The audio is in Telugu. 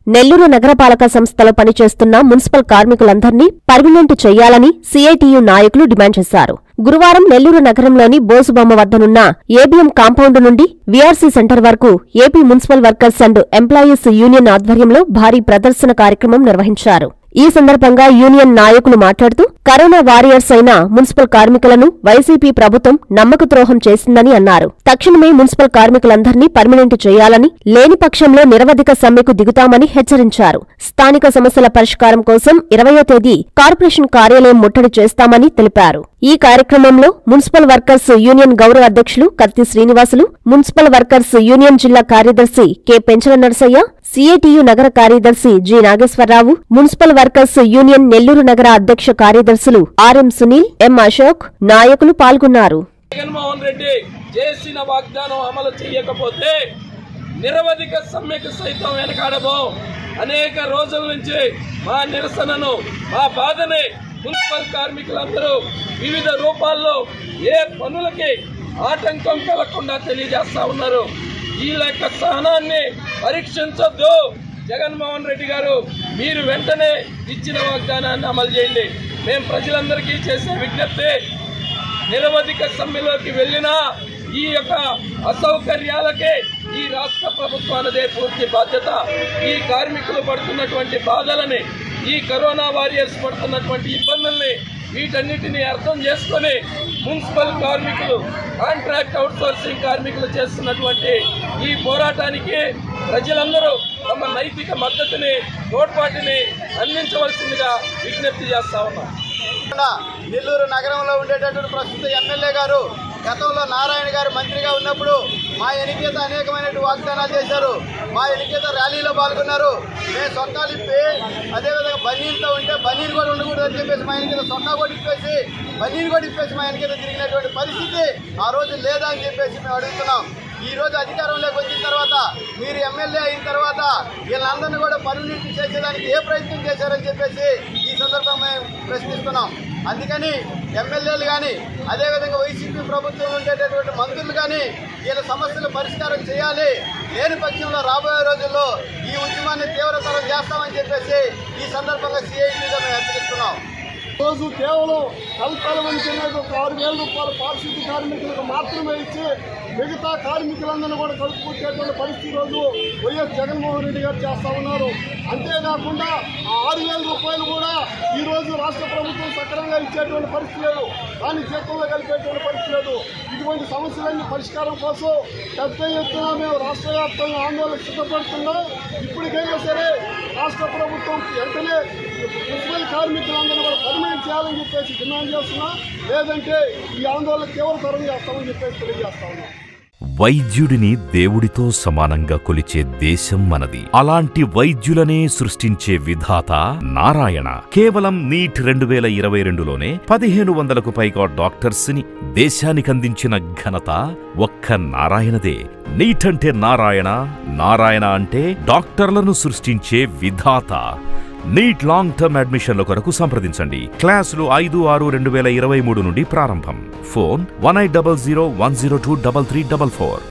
నెల్లూరు నగరపాలక సంస్థలో పనిచేస్తున్న మున్సిపల్ కార్మికులందర్నీ పర్మినెంట్ చేయాలని సీఐటియు నాయకులు డిమాండ్ చేశారు గురువారం నెల్లూరు నగరంలోని బోసుబొమ్మ వద్దనున్న ఏబీఎం కాంపౌండ్ నుండి వీఆర్సీ సెంటర్ వరకు AP municipal workers and employees union ఆధ్వర్యంలో భారీ ప్రదర్శన కార్యక్రమం నిర్వహించారు ఈ సందర్భంగా యూనియన్ నాయకులు మాట్లాడుతూ కరోనా వారియర్స్ అయిన మున్సిపల్ కార్మికులను వైసీపీ ప్రభుత్వం నమ్మకద్రోహం చేసిందని అన్నారు తక్షణమే మున్సిపల్ కార్మికులందర్నీ పర్మినెంట్ చేయాలని లేని పక్షంలో నిరవధిక సమ్మెకు దిగుతామని హెచ్చరించారు స్థానిక సమస్యల పరిష్కారం కోసం ఇరవయో తేదీ కార్పొరేషన్ కార్యాలయం ముట్టడి చేస్తామని తెలిపారు ఈ కార్యక్రమంలో మున్సిపల్ వర్కర్స్ యూనియన్ గౌరవ అధ్యక్షులు కత్తి శ్రీనివాసులు మున్సిపల్ వర్కర్స్ యూనియన్ జిల్లా కార్యదర్శి కె పెంచల నరసయ్య సిఐటియు నగర కార్యదర్శి G Nageswararao municipal workers union Nellore నగర అధ్యక్ష కార్యదర్శులు ఆర్ఎం సునీల్ ఎం అశోక్ నాయకులు పాల్గొన్నారు జగన్మోహన్ రెడ్డి చేసిన వాగ్దానం అమలు చేయకపోతే నిరవధిక సమ్మెకు సైతం వెనకాడము అనేక రోజుల నుంచి మా నిరసనను మా బాధని మున్సిపల్ కార్మికులందరూ వివిధ రూపాల్లో ఏ పనులకి ఆటంకం కలగకుండా తెలియజేస్తా ఉన్నారు ఈ యొక్క సహనాన్ని పరీక్షించొద్దు జగన్మోహన్ రెడ్డి గారు మీరు వెంటనే ఇచ్చిన వాగ్దానాన్ని అమలు చేయండి మేము ప్రజలందరికీ చేసే విజ్ఞప్తి నిరవధిక సమ్మెలోకి వెళ్ళినా ఈ యొక్క అసౌకర్యాలకే ఈ రాష్ట్ర ప్రభుత్వానిదే పూర్తి బాధ్యత ఈ కార్మికులు పడుతున్నటువంటి బాధలని ఈ కరోనా వారియర్స్ పడుతున్నటువంటి ఇబ్బందుల్ని వీటన్నిటిని అర్థం చేసుకొని మున్సిపల్ కార్మికులు కాంట్రాక్ట్ అవుట్సోర్సింగ్ కార్మికులు చేస్తున్నటువంటి ఈ పోరాటానికి ప్రజలందరూ తమ నైతిక మద్దతుని తోడ్పాటుని అందించవలసిందిగా విజ్ఞప్తి చేస్తా ఉన్నాం కాకుండా నెల్లూరు నగరంలో ఉండేటటువంటి ప్రస్తుత ఎమ్మెల్యే గారు గతంలో నారాయణ గారు మంత్రిగా ఉన్నప్పుడు మా ఎన్నికేత అనేకమైనటువంటి వాగ్దానాలు చేశారు మా ఎన్నికేత ర్యాలీలో పాల్గొన్నారు మేము సొక్కాలు ఇప్పి అదేవిధంగా బనీన్తో ఉంటే బనీన్ కూడా ఉండకూడదు అని చెప్పేసి మా ఎన్నికేత సొక్కా కూడా ఇప్పేసి బనీన్ కూడా ఇప్పేసి మా ఎన్నికేత తిరిగినటువంటి పరిస్థితి ఆ రోజు లేదా అని చెప్పేసి మేము అడుగుతున్నాం ఈ రోజు అధికారంలోకి వచ్చిన తర్వాత మీరు ఎమ్మెల్యే అయిన తర్వాత వీళ్ళందరినీ కూడా పర్మినెంట్ చేసేదానికి ఏ ప్రయత్నం చేశారని చెప్పేసి ఈ సందర్భంగా మేము ప్రశ్నిస్తున్నాం అందుకని ఎమ్మెల్యేలు కానీ అదేవిధంగా వైసీపీ ప్రభుత్వం ఉండేటటువంటి మంత్రులు కానీ వీళ్ళ సమస్యలు పరిష్కారం చేయాలి లేని పక్షంలో రాబోయే రోజుల్లో ఈ ఉద్యమాన్ని తీవ్రతరం చేస్తామని చెప్పేసి ఈ సందర్భంగా సిఐటీగా మేము హెచ్చరిస్తున్నాం రోజు కేవలం కల్పల వంచినది ఒక ఆరు వేల రూపాయల పారిశుద్ధ్య కార్మికులకు మాత్రమే ఇచ్చి మిగతా కార్మికులందరినీ కూడా కలుపుకొచ్చేటువంటి పరిస్థితి రోజు వైఎస్ జగన్మోహన్ రెడ్డి గారు చేస్తా ఉన్నారు అంతేకాకుండా ఆ ఆరు వేల రూపాయలు కూడా ఈ రోజు రాష్ట్ర ప్రభుత్వం సక్రమంగా ఇచ్చేటువంటి పరిస్థితి లేదు దాని జీతంలో కలిపేటువంటి పరిస్థితి లేదు ఇటువంటి సమస్యలన్నీ పరిష్కారం కోసం పెద్ద ఎత్తున మేము రాష్ట్ర వ్యాప్తంగా ఆందోళన సిద్ధపడుతున్నాం ఇప్పటికైనా సరే రాష్ట్ర ప్రభుత్వం వెంటనే మున్సిపల్ కార్మికులందరూ కూడా పర్మనెంట్ చేయాలని చెప్పేసి డిమాండ్ చేస్తున్నా లేదంటే ఈ ఆందోళన తీవ్రతరం చేస్తామని చెప్పేసి తెలియజేస్తా ఉన్నాం వైద్యుడిని దేవుడితో సమానంగా కొలిచే దేశం మనది అలాంటి వైద్యులనే సృష్టించే విధాత నారాయణ కేవలం నీట్ రెండు వేల ఇరవై రెండులోనే పదిహేను వందలకు పైగా డాక్టర్స్ ని దేశానికి అందించిన ఘనత ఒక్క నారాయణదే నీట్ అంటే నారాయణ నారాయణ అంటే డాక్టర్లను సృష్టించే విధాత నీట్ లాంగ్ టర్మ్ అడ్మిషన్ల కొరకు సంప్రదించండి క్లాసులు ఐదు ఆరు రెండు వేల ఇరవై మూడు నుండి ప్రారంభం phone one eight double zero one zero two double three double four